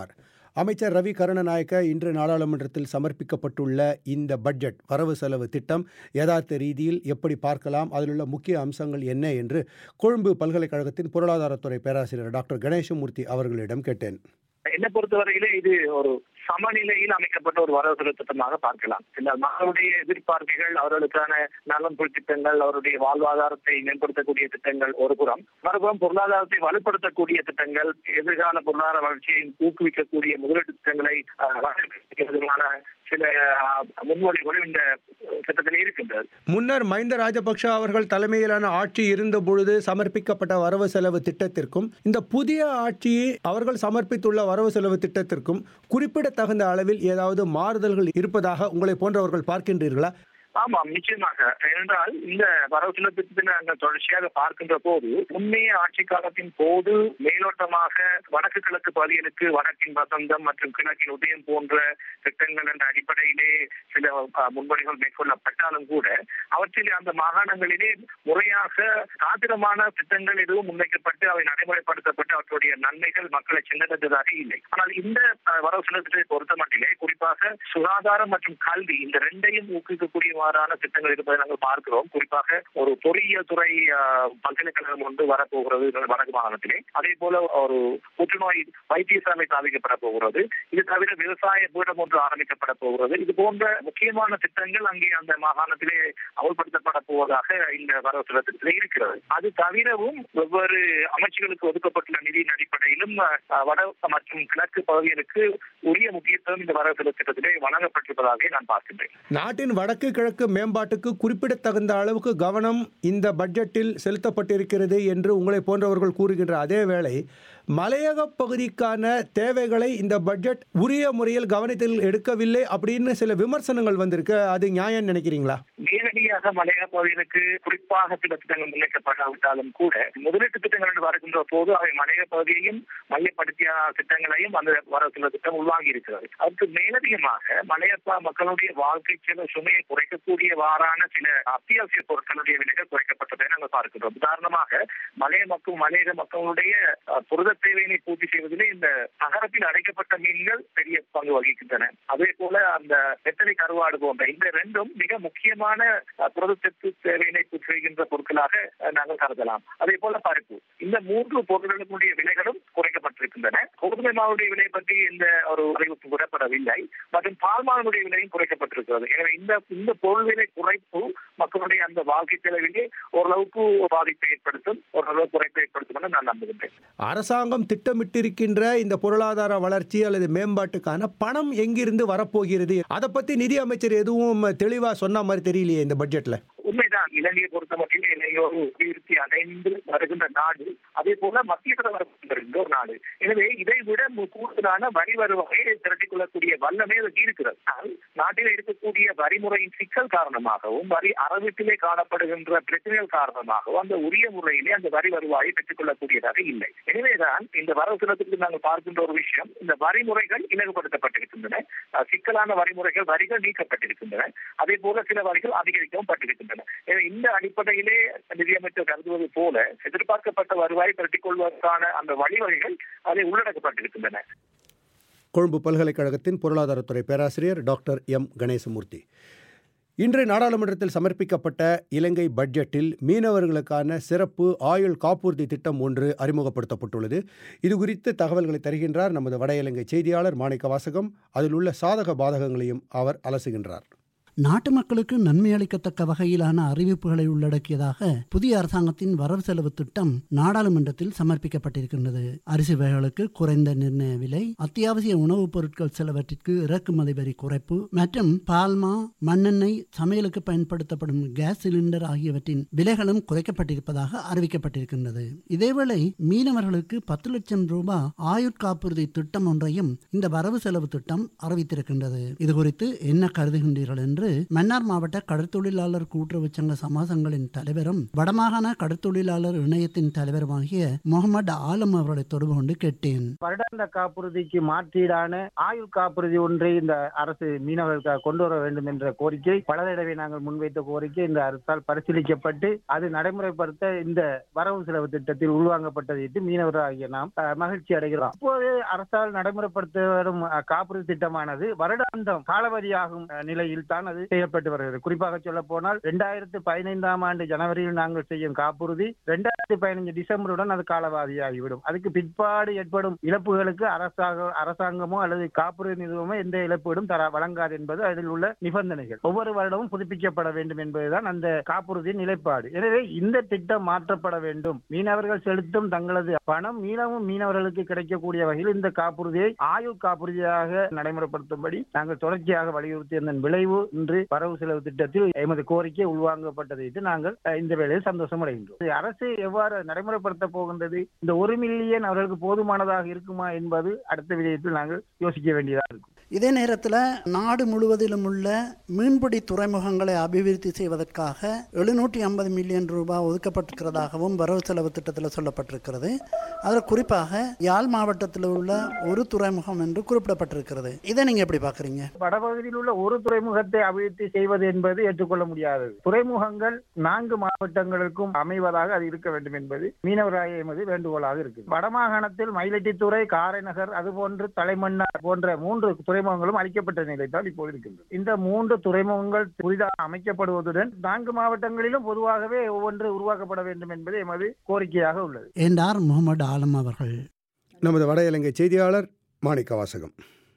அமைச்சர் ரவி கருணநாயக்க இன்று நாடாளுமன்றத்தில் சமர்ப்பிக்கப்பட்டுள்ள இந்த பட்ஜெட் வரவு செலவு திட்டம் யதார்த்த ரீதியில் எப்படி பார்க்கலாம் அதிலுள்ள முக்கிய அம்சங்கள் என்ன என்று கொழும்பு பல்கலைக்கழகத்தின் பொருளாதாரத்துறை பேராசிரியர் டாக்டர் கணேசமூர்த்தி அவர்களிடம் கேட்டேன் என்னை பொறுத்தவரையிலே இது ஒரு சமநிலையில் அமைக்கப்பட்ட ஒரு வரவு செலவு திட்டமாக பார்க்கலாம் இந்த மக்களுடைய எதிர்பார்ப்புகள் அவர்களுக்கான நலன்புரி திட்டங்கள் அவருடைய வாழ்வாதாரத்தை மேம்படுத்தக்கூடிய திட்டங்கள் ஒரு புறம் மறுபுறம் பொருளாதாரத்தை வலுப்படுத்தக்கூடிய திட்டங்கள் எதிர்கால பொருளாதார வளர்ச்சியை ஊக்குவிக்கக்கூடிய முதலீட்டு திட்டங்களை வளர்க்கிறதுமான சில முன்மொழிகளும் இந்த திட்டத்தில் இருக்கின்றது முன்னர் மஹிந்த ராஜபக்ஷ அவர்கள் தலைமையிலான ஆட்சி இருந்த பொழுது சமர்ப்பிக்கப்பட்ட வரவு செலவு திட்டத்திற்கும் இந்த புதிய ஆட்சியை அவர்கள் சமர்ப்பித்துள்ள வரவு செலவு திட்டத்திற்கும் குறிப்பிடத்தகுந்த அளவில் ஏதாவது மாறுதல்கள் இருப்பதாக உங்களை போன்றவர்கள் பார்க்கின்றீர்களா ஆமாம் நிச்சயமாக ஏனென்றால் இந்த வரவு செலவு திட்டத்தை நாங்கள் தொடர்ச்சியாக பார்க்கின்ற போது முன்னைய ஆட்சி காலத்தின் போது மேலோட்டமாக வடக்கு கிழக்கு பகுதிகளுக்கு வடக்கின் வசந்தம் மற்றும் கிழக்கின் உதயம் போன்ற திட்டங்கள் என்ற அடிப்படையிலே சில முன்மொழிகள் மேற்கொள்ளப்பட்டாலும் கூட அவற்றில் அந்த மாகாணங்களிலே முறையாக சாத்திரமான திட்டங்கள் எதுவும் முன்வைக்கப்பட்டு அவை நடைமுறைப்படுத்தப்பட்டு அவற்றுடைய நன்மைகள் மக்களை சென்றடைந்ததாக இல்லை ஆனால் இந்த வரவு செலவு திட்டத்தை பொறுத்த மட்டிலே குறிப்பாக சுகாதாரம் மற்றும் கல்வி இந்த ரெண்டையும் ஊக்குவிக்கக்கூடிய மாறான திட்டங்கள் இருப்பதை நாங்கள் பார்க்கிறோம் குறிப்பாக ஒரு பொறியியல் துறை பல்கலைக்கழகம் ஒன்று வரப்போகிறது வடக்கு மாகாணத்திலே அதே போல ஒரு புற்றுநோய் வைத்தியசாலை ஸ்தாபிக்கப்பட போகிறது இது தவிர விவசாய பீடம் ஒன்று ஆரம்பிக்கப்பட போகிறது இது போன்ற முக்கியமான திட்டங்கள் அங்கே அந்த மாகாணத்திலே அமல்படுத்தப்பட போவதாக இந்த வரவு செலவு திட்டத்தில் இருக்கிறது அது தவிரவும் வெவ்வேறு அமைச்சுகளுக்கு ஒதுக்கப்பட்டுள்ள நிதியின் அடிப்படையிலும் வட மற்றும் கிழக்கு பகுதிகளுக்கு உரிய முக்கியத்துவம் இந்த வரவு செலவு திட்டத்திலே வழங்கப்பட்டிருப்பதாக நான் பார்க்கின்றேன் நாட்டின் வடக்கு கிழக்கு மேம்பாட்டுக்கு குறிப்பிடத்தகுந்த அளவுக்கு கவனம் இந்த பட்ஜெட்டில் செலுத்தப்பட்டிருக்கிறது என்று உங்களை போன்றவர்கள் கூறுகின்ற அதே வேளை மலையக பகுதிக்கான தேவைகளை இந்த பட்ஜெட் உரிய முறையில் கவனத்தில் எடுக்கவில்லை அப்படின்னு சில விமர்சனங்கள் வந்திருக்கு அது நியாயம் நினைக்கிறீங்களா நேரடியாக மலையக பகுதிகளுக்கு குறிப்பாக சில திட்டங்கள் முன்வைக்கப்படாவிட்டாலும் கூட முதலீட்டு திட்டங்கள் என்று வருகின்ற போது அவை மலையக பகுதியையும் மையப்படுத்திய திட்டங்களையும் அந்த வரவு சில திட்டம் உள்வாங்கி இருக்கிறது அதுக்கு மேலதிகமாக மலையப்ப மக்களுடைய வாழ்க்கை செலவு சுமையை குறைக்கக்கூடியவாறான சில அத்தியாவசிய பொருட்களுடைய விலைகள் குறைக்கப்பட்டதை நாங்கள் பார்க்கிறோம் உதாரணமாக மலைய மக்கள் மலையக மக்களுடைய புரத தேவையினை பூர்த்தி செய்வதிலே இந்த நகரத்தில் அடைக்கப்பட்ட மீன்கள் பெரிய பங்கு வகிக்கின்றன அதே போல அந்த வெத்தலை கருவாடு போன்ற இந்த ரெண்டும் மிக முக்கியமான புரதச்சத்து தேவையினை பூர்த்தி செய்கின்ற பொருட்களாக நாங்கள் கருதலாம் அதே போல பருப்பு இந்த மூன்று பொருட்களுடைய விலைகளும் குறைக்கப்பட்டிருக்கின்றன கோதுமை மாவுடைய விலை பற்றி இந்த ஒரு அறிவிப்பு விடப்படவில்லை மற்றும் பால்மானுடைய விலையும் குறைக்கப்பட்டிருக்கிறது எனவே இந்த இந்த பொருள் விலை குறைப்பு மக்களுடைய அந்த வாழ்க்கை செலவிலே ஓரளவுக்கு பாதிப்பை ஏற்படுத்தும் ஓரளவு குறைப்பை ஏற்படுத்தும் என நான் நம்புகின்றேன் அரசாங்கம் திட்டமிட்டிருக்கின்ற இந்த பொருளாதார வளர்ச்சி அல்லது மேம்பாட்டுக்கான பணம் எங்கிருந்து வரப்போகிறது அதை பத்தி நிதி அமைச்சர் எதுவும் தெளிவா சொன்ன மாதிரி தெரியலையே இந்த பட்ஜெட்ல உண்மைதான் இலங்கையை பொறுத்த மட்டும் இலங்கையோடு அபிவிருத்தி அடைந்து வருகின்ற நாடு அதே போல மத்திய வருகின்ற ஒரு நாடு எனவே இதை விட கூடுதலான வரி வருவாயை திரட்டிக் கொள்ளக்கூடிய வல்லமே அதற்கு இருக்கிறது நாட்டில் இருக்கக்கூடிய வரிமுறையின் சிக்கல் காரணமாகவும் வரி அறவீட்டிலே காணப்படுகின்ற பிரச்சனைகள் காரணமாகவும் அந்த உரிய முறையிலே அந்த வரி வருவாயை பெற்றுக் கொள்ளக்கூடியதாக இல்லை எனவேதான் இந்த வரவு செலவுக்கு நாங்கள் பார்க்கின்ற ஒரு விஷயம் இந்த வரிமுறைகள் இலகுபடுத்தப்பட்டிருக்கின்றன சிக்கலான வரிமுறைகள் வரிகள் நீக்கப்பட்டிருக்கின்றன அதே போல சில வரிகள் அதிகரிக்கவும் பட்டிருக்கின்றன இந்த அடிப்படையிலே நிதியமைச்சர் கருதுவது போல எதிர்பார்க்கப்பட்ட வருவாயை திரட்டிக் கொள்வதற்கான அந்த வழிவகைகள் அதை உள்ளடக்கப்பட்டிருக்கின்றன கொழும்பு பல்கலைக்கழகத்தின் பொருளாதாரத்துறை பேராசிரியர் டாக்டர் எம் கணேசமூர்த்தி இன்று நாடாளுமன்றத்தில் சமர்ப்பிக்கப்பட்ட இலங்கை பட்ஜெட்டில் மீனவர்களுக்கான சிறப்பு ஆயுள் காப்புறுதி திட்டம் ஒன்று அறிமுகப்படுத்தப்பட்டுள்ளது இது குறித்து தகவல்களை தருகின்றார் நமது வட இலங்கை செய்தியாளர் மாணிக்க வாசகம் அதில் உள்ள சாதக பாதகங்களையும் அவர் அலசுகின்றார் நாட்டு மக்களுக்கு நன்மை அளிக்கத்தக்க வகையிலான அறிவிப்புகளை உள்ளடக்கியதாக புதிய அரசாங்கத்தின் வரவு செலவு திட்டம் நாடாளுமன்றத்தில் சமர்ப்பிக்கப்பட்டிருக்கின்றது அரிசி வகைகளுக்கு குறைந்த நிர்ணய விலை அத்தியாவசிய உணவுப் பொருட்கள் சிலவற்றிற்கு இறக்குமதி வரி குறைப்பு மற்றும் பால்மா மண்ணெண்ணெய் சமையலுக்கு பயன்படுத்தப்படும் கேஸ் சிலிண்டர் ஆகியவற்றின் விலைகளும் குறைக்கப்பட்டிருப்பதாக அறிவிக்கப்பட்டிருக்கின்றது இதேவேளை மீனவர்களுக்கு பத்து லட்சம் ரூபாய் ஆயுட்காப்புறுதி திட்டம் ஒன்றையும் இந்த வரவு செலவு திட்டம் அறிவித்திருக்கின்றது இது குறித்து என்ன கருதுகின்றீர்கள் என்று மன்னார் மாவட்ட கடற்தொழிலாளர் கூட்டுறவு சங்க சமாசங்களின் தலைவரும் வடமாகாண கடற்தொழிலாளர் இணையத்தின் தலைவருமாகிய முகமது ஆலம் அவர்களை தொடர்பு கொண்டு கேட்டேன் வருடாந்த காப்புறுதிக்கு மாற்றீடான ஆயுள் காப்புறுதி ஒன்றை இந்த அரசு மீனவர்களுக்கு கொண்டு வர வேண்டும் என்ற கோரிக்கை பல தடவை நாங்கள் முன்வைத்த கோரிக்கை இந்த அரசால் பரிசீலிக்கப்பட்டு அது நடைமுறைப்படுத்த இந்த வரவு செலவு திட்டத்தில் உள்வாங்கப்பட்டதை இட்டு மீனவராகிய நாம் அஹ், மகிழ்ச்சி அடைகிறோம் இப்போது அரசால் நடைமுறைப்படுத்த வரும் அஹ், காப்புறுதி திட்டமானது வருடாந்தம் காலவதியாகும் அஹ், நிலையில் தான் அது செய்யப்பட்டு வருகிறது குறிப்பாக சொல்ல போனால் இரண்டாயிரத்து பதினைந்தாம் ஆண்டு ஜனவரியில் நாங்கள் செய்யும் காப்புறுதி இரண்டாயிரத்தி பதினைஞ்சு டிசம்பருடன் அது காலவாதியாகிவிடும் அதுக்கு பிற்பாடு ஏற்படும் இழப்புகளுக்கு அரசாங்க அரசாங்கமோ அல்லது காப்புறுதி நிறுவனமோ எந்த இழப்பீடும் தர வழங்காது என்பது அதில் உள்ள நிபந்தனைகள் ஒவ்வொரு வருடமும் புதுப்பிக்கப்பட வேண்டும் என்பதுதான் அந்த காப்புறுதியின் நிலைப்பாடு எனவே இந்த திட்டம் மாற்றப்பட வேண்டும் மீனவர்கள் செலுத்தும் தங்களது பணம் மீனவும் மீனவர்களுக்கு கிடைக்கக்கூடிய வகையில் இந்த காப்புறுதியை ஆயுள் காப்புறுதியாக நடைமுறைப்படுத்தும்படி நாங்கள் தொடர்ச்சியாக வலியுறுத்தியதன் விளைவு இன்று வரவு செலவு திட்டத்தில் எமது கோரிக்கை உள்வாங்கப்பட்டதை இட்டு நாங்கள் அஹ், இந்த வேளையில் சந்தோஷம் அடைகின்றோம் இது அரசு எவ்வாறு நடைமுறைப்படுத்த போகின்றது இந்த ஒரு மில்லியன் அவர்களுக்கு போதுமானதாக இருக்குமா என்பது அடுத்த விடயத்தில் நாங்கள் யோசிக்க வேண்டியதாக இருக்கும் இதே நேரத்தில் நாடு முழுவதிலும் உள்ள மீன்பிடி துறைமுகங்களை அபிவிருத்தி செய்வதற்காக எழுநூற்றி ஐம்பது மில்லியன் ரூபாய் ஒதுக்கப்பட்டிருக்கிறதாகவும் வரவு செலவு திட்டத்தில் சொல்லப்பட்டிருக்கிறது அதில் குறிப்பாக யாழ் மாவட்டத்தில் உள்ள ஒரு துறைமுகம் என்று குறிப்பிடப்பட்டிருக்கிறது இதை நீங்கள் எப்படி பார்க்குறீங்க வடபகுதியில் உள்ள ஒரு துறைமுகத்தை அபிவிருத்தி செய்வது என்பது ஏற்றுக்கொள்ள முடியாதது துறைமுகங்கள் நான்கு மாவட்டங்களுக்கும் அமைவதாக அது இருக்க வேண்டும் என்பது மீனவராய எமது வேண்டுகோளாக இருக்கு வடமாகாணத்தில் மயிலட்டித்துறை காரைநகர் அதுபோன்று தலைமன்னார் போன்ற மூன்று துறைமுகங்களும் அளிக்கப்பட்ட நிலைதான் இப்போது இருக்கின்றது இந்த மூன்று துறைமுகங்கள் புதிதாக அமைக்கப்படுவதுடன் நான்கு மாவட்டங்களிலும் பொதுவாகவே ஒவ்வொன்று உருவாக்கப்பட வேண்டும் என்பது எமது கோரிக்கையாக உள்ளது என்றார் முகமது ஆலம் அவர்கள் நமது வட இலங்கை செய்தியாளர் மாணிக்க வாசகம்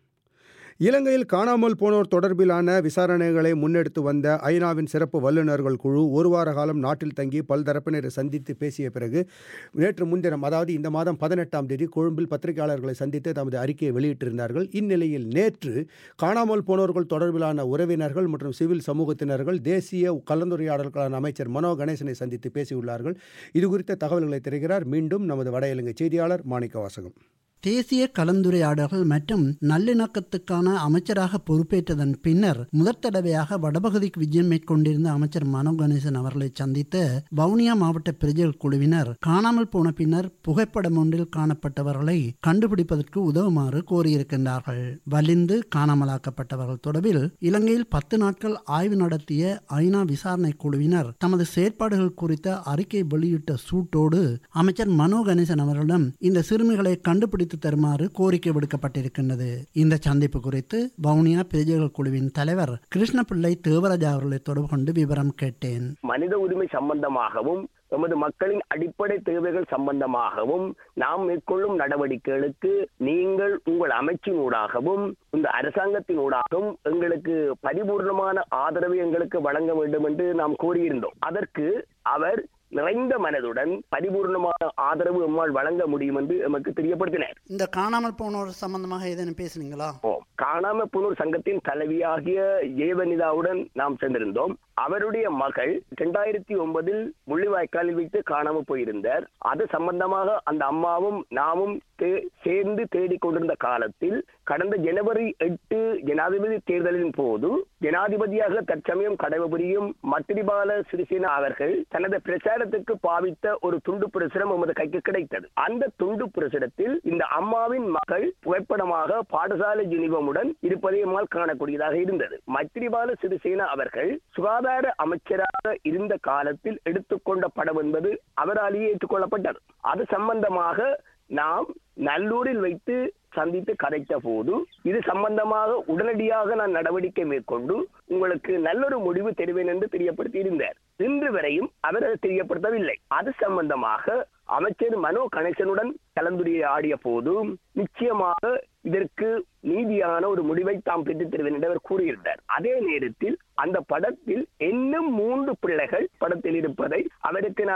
இலங்கையில் காணாமல் போனோர் தொடர்பிலான விசாரணைகளை முன்னெடுத்து வந்த ஐநாவின் சிறப்பு வல்லுநர்கள் குழு ஒரு வார காலம் நாட்டில் தங்கி பல்தரப்பினரை சந்தித்து பேசிய பிறகு நேற்று முன்தினம் அதாவது இந்த மாதம் பதினெட்டாம் தேதி கொழும்பில் பத்திரிகையாளர்களை சந்தித்து தமது அறிக்கையை வெளியிட்டிருந்தார்கள் இந்நிலையில் நேற்று காணாமல் போனோர்கள் தொடர்பிலான உறவினர்கள் மற்றும் சிவில் சமூகத்தினர்கள் தேசிய கலந்துரையாடல்களான அமைச்சர் மனோ கணேசனை சந்தித்து பேசியுள்ளார்கள் இது குறித்த தகவல்களை தருகிறார் மீண்டும் நமது வட இலங்கை செய்தியாளர் மாணிக்க வாசகம் தேசிய கலந்துரையாடல்கள் மற்றும் நல்லிணக்கத்துக்கான அமைச்சராக பொறுப்பேற்றதன் பின்னர் முதற் தடவையாக வடபகுதிக்கு விஜயம் மேற்கொண்டிருந்த அமைச்சர் மனோ கணேசன் அவர்களை சந்தித்த வவுனியா மாவட்ட பிரஜல் குழுவினர் காணாமல் போன பின்னர் புகைப்படம் ஒன்றில் காணப்பட்டவர்களை கண்டுபிடிப்பதற்கு உதவுமாறு கோரியிருக்கின்றார்கள் வலிந்து காணாமலாக்கப்பட்டவர்கள் தொடர்பில் இலங்கையில் பத்து நாட்கள் ஆய்வு நடத்திய ஐநா விசாரணை குழுவினர் தமது செயற்பாடுகள் குறித்த அறிக்கை வெளியிட்ட சூட்டோடு அமைச்சர் மனோ கணேசன் அவர்களிடம் இந்த சிறுமிகளை கண்டுபிடித்து தருமாறு கோரிக்கை விடுக்கப்பட்டிருக்கின்றது இந்த சந்திப்பு குறித்து வவுனியா பிரஜைகள் குழுவின் தலைவர் கிருஷ்ணபிள்ளை தேவராஜா அவர்களை தொடர்பு கொண்டு விவரம் கேட்டேன் மனித உரிமை சம்பந்தமாகவும் எமது மக்களின் அடிப்படை தேவைகள் சம்பந்தமாகவும் நாம் மேற்கொள்ளும் நடவடிக்கைகளுக்கு நீங்கள் உங்கள் அமைச்சினூடாகவும் இந்த அரசாங்கத்தினூடாகவும் எங்களுக்கு பரிபூர்ணமான ஆதரவை எங்களுக்கு வழங்க வேண்டும் என்று நாம் கோரியிருந்தோம் அதற்கு அவர் நிறைந்த மனதுடன் பரிபூர்ணமான ஆதரவு எம்மால் வழங்க முடியும் என்று எமக்கு தெரியப்படுத்தினார் இந்த காணாமல் போனோர் சம்பந்தமாக ஏதேனும் பேசுனீங்களா ஓ காணாம புனூர் சங்கத்தின் தலைவியாகிய ஜெயவனிதாவுடன் நாம் சென்றிருந்தோம் அவருடைய மகள் இரண்டாயிரத்தி ஒன்பதில் முள்ளிவாய்க்காலில் வைத்து காணாம போயிருந்தார் அது சம்பந்தமாக அந்த அம்மாவும் நாமும் தே- சேர்ந்து தேடிக் கொண்டிருந்த காலத்தில் கடந்த ஜனவரி எட்டு ஜனாதிபதி தேர்தலின் போது ஜனாதிபதியாக தற்சமயம் கடமை புரியும் மத்திரிபால சிறிசேனா அவர்கள் தனது பிரச்சாரத்துக்கு பாவித்த ஒரு துண்டு பிரசுரம் எமது கைக்கு கிடைத்தது அந்த துண்டு பிரசுரத்தில் இந்த அம்மாவின் மகள் புகைப்படமாக பாடசாலை ஜினிவமுடன் இருப்பதை நம்மால் காணக்கூடியதாக இருந்தது மைத்திரிபால சிறிசேனா அவர்கள் சுகாதார அமைச்சராக இருந்த காலத்தில் எடுத்துக்கொண்ட படம் என்பது அவராலேயே ஏற்றுக்கொள்ளப்பட்டது அது சம்பந்தமாக நாம் நல்லூரில் வைத்து சந்தித்து கதைத்த போது இது சம்பந்தமாக உடனடியாக நான் நடவடிக்கை மேற்கொண்டு உங்களுக்கு நல்லொரு முடிவு தெரிவேன் என்று தெரியப்படுத்தி இருந்தார் இன்று வரையும் அவர் அதை தெரியப்படுத்தவில்லை அது சம்பந்தமாக அமைச்சர் மனோ கணேசனுடன் கலந்துரையாடிய போது நிச்சயமாக இதற்கு நீதியான ஒரு முடிவை தாம் பெற்றுத் தருவேன் என்று அவர் கூறியிருந்தார் அதே நேரத்தில் அந்த படத்தில் இன்னும் மூன்று பிள்ளைகள் படத்தில் இருப்பதை அவருக்கு நாங்கள்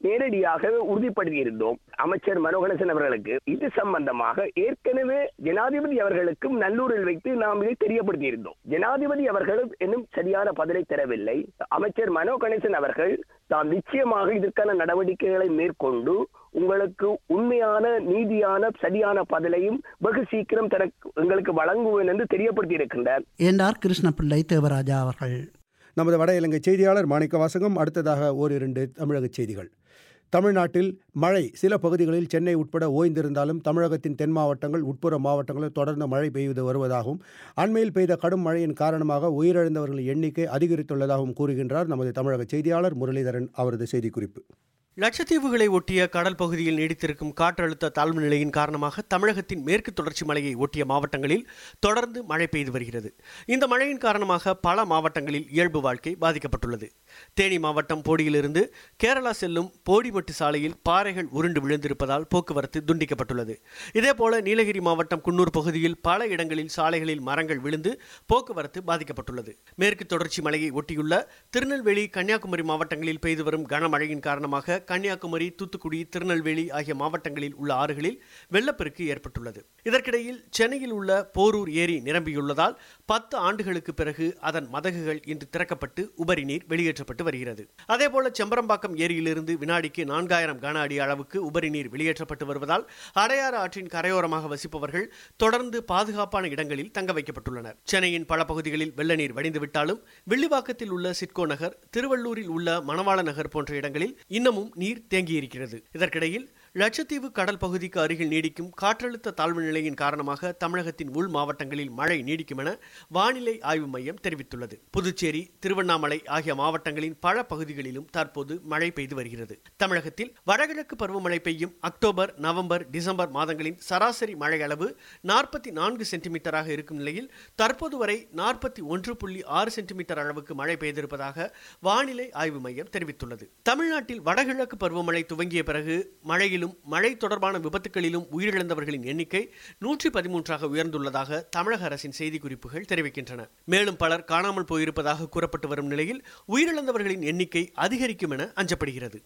நேரடியாக உறுதிப்படுத்தியிருந்தோம் அமைச்சர் மனோகணசன் அவர்களுக்கு இது சம்பந்தமாக ஏற்கனவே ஜனாதிபதி அவர்களுக்கும் நல்லூரில் வைத்து நாம் இதை தெரியப்படுத்தியிருந்தோம் ஜனாதிபதி அவர்கள் இன்னும் சரியான பதிலை தரவில்லை அமைச்சர் மனோ கணேசன் அவர்கள் தாம் நிச்சயமாக இதற்கான நடவடிக்கைகளை மேற்கொண்டு உங்களுக்கு உண்மையான நீதியான சரியான பதிலையும் வெகு சீக்கிரம் தர எங்களுக்கு வழங்குவேன் என்று தெரியப்படுத்தி இருக்கின்றார் என்றார் கிருஷ்ணபிள்ளை தேவராஜா அவர்கள் நமது வட இலங்கை செய்தியாளர் மாணிக்க வாசகம் அடுத்ததாக ஓரிரண்டு தமிழக செய்திகள் தமிழ்நாட்டில் மழை சில பகுதிகளில் சென்னை உட்பட ஓய்ந்திருந்தாலும் தமிழகத்தின் தென் மாவட்டங்கள் உட்புற மாவட்டங்களில் தொடர்ந்து மழை பெய்து வருவதாகவும் அண்மையில் பெய்த கடும் மழையின் காரணமாக உயிரிழந்தவர்களின் எண்ணிக்கை அதிகரித்துள்ளதாகவும் கூறுகின்றார் நமது தமிழக செய்தியாளர் முரளிதரன் அவரது செய்திக்குறிப்பு லட்சத்தீவுகளை ஒட்டிய கடல் பகுதியில் நீடித்திருக்கும் காற்றழுத்த தாழ்வு நிலையின் காரணமாக தமிழகத்தின் மேற்கு தொடர்ச்சி மலையை ஒட்டிய மாவட்டங்களில் தொடர்ந்து மழை பெய்து வருகிறது இந்த மழையின் காரணமாக பல மாவட்டங்களில் இயல்பு வாழ்க்கை பாதிக்கப்பட்டுள்ளது தேனி மாவட்டம் போடியிலிருந்து கேரளா செல்லும் போடிமட்டு சாலையில் பாறைகள் உருண்டு விழுந்திருப்பதால் போக்குவரத்து துண்டிக்கப்பட்டுள்ளது இதேபோல நீலகிரி மாவட்டம் குன்னூர் பகுதியில் பல இடங்களில் சாலைகளில் மரங்கள் விழுந்து போக்குவரத்து பாதிக்கப்பட்டுள்ளது மேற்கு தொடர்ச்சி மலையை ஒட்டியுள்ள திருநெல்வேலி கன்னியாகுமரி மாவட்டங்களில் பெய்து வரும் கனமழையின் காரணமாக கன்னியாகுமரி தூத்துக்குடி திருநெல்வேலி ஆகிய மாவட்டங்களில் உள்ள ஆறுகளில் வெள்ளப்பெருக்கு ஏற்பட்டுள்ளது இதற்கிடையில் சென்னையில் உள்ள போரூர் ஏரி நிரம்பியுள்ளதால் பத்து ஆண்டுகளுக்கு பிறகு அதன் மதகுகள் இன்று திறக்கப்பட்டு உபரி நீர் வெளியேற்றப்பட்டு வருகிறது அதேபோல செம்பரம்பாக்கம் ஏரியிலிருந்து வினாடிக்கு நான்காயிரம் கன அடி அளவுக்கு உபரி நீர் வெளியேற்றப்பட்டு வருவதால் அடையாறு ஆற்றின் கரையோரமாக வசிப்பவர்கள் தொடர்ந்து பாதுகாப்பான இடங்களில் தங்க வைக்கப்பட்டுள்ளனர் சென்னையின் பல பகுதிகளில் வெள்ள நீர் வடிந்துவிட்டாலும் வெள்ளிவாக்கத்தில் உள்ள சிட்கோ நகர் திருவள்ளூரில் உள்ள மணவாள நகர் போன்ற இடங்களில் இன்னமும் நீர் தேங்கியிருக்கிறது இதற்கிடையில் லட்சத்தீவு கடல் பகுதிக்கு அருகில் நீடிக்கும் காற்றழுத்த தாழ்வு நிலையின் காரணமாக தமிழகத்தின் உள் மாவட்டங்களில் மழை நீடிக்கும் என வானிலை ஆய்வு மையம் தெரிவித்துள்ளது புதுச்சேரி திருவண்ணாமலை ஆகிய மாவட்டங்களின் பல பகுதிகளிலும் தற்போது மழை பெய்து வருகிறது தமிழகத்தில் வடகிழக்கு பருவமழை பெய்யும் அக்டோபர் நவம்பர் டிசம்பர் மாதங்களின் சராசரி மழை அளவு நாற்பத்தி நான்கு சென்டிமீட்டராக இருக்கும் நிலையில் தற்போது வரை நாற்பத்தி ஒன்று புள்ளி ஆறு சென்டிமீட்டர் அளவுக்கு மழை பெய்திருப்பதாக வானிலை ஆய்வு மையம் தெரிவித்துள்ளது தமிழ்நாட்டில் வடகிழக்கு பருவமழை துவங்கிய பிறகு மழையிலும் மழை தொடர்பான விபத்துகளிலும் உயிரிழந்தவர்களின் எண்ணிக்கை நூற்றி பதிமூன்றாக உயர்ந்துள்ளதாக தமிழக அரசின் செய்திக்குறிப்புகள் தெரிவிக்கின்றன மேலும் பலர் காணாமல் போயிருப்பதாக கூறப்பட்டு வரும் நிலையில் உயிரிழந்தவர்களின் எண்ணிக்கை அதிகரிக்கும் என அஞ்சப்படுகிறது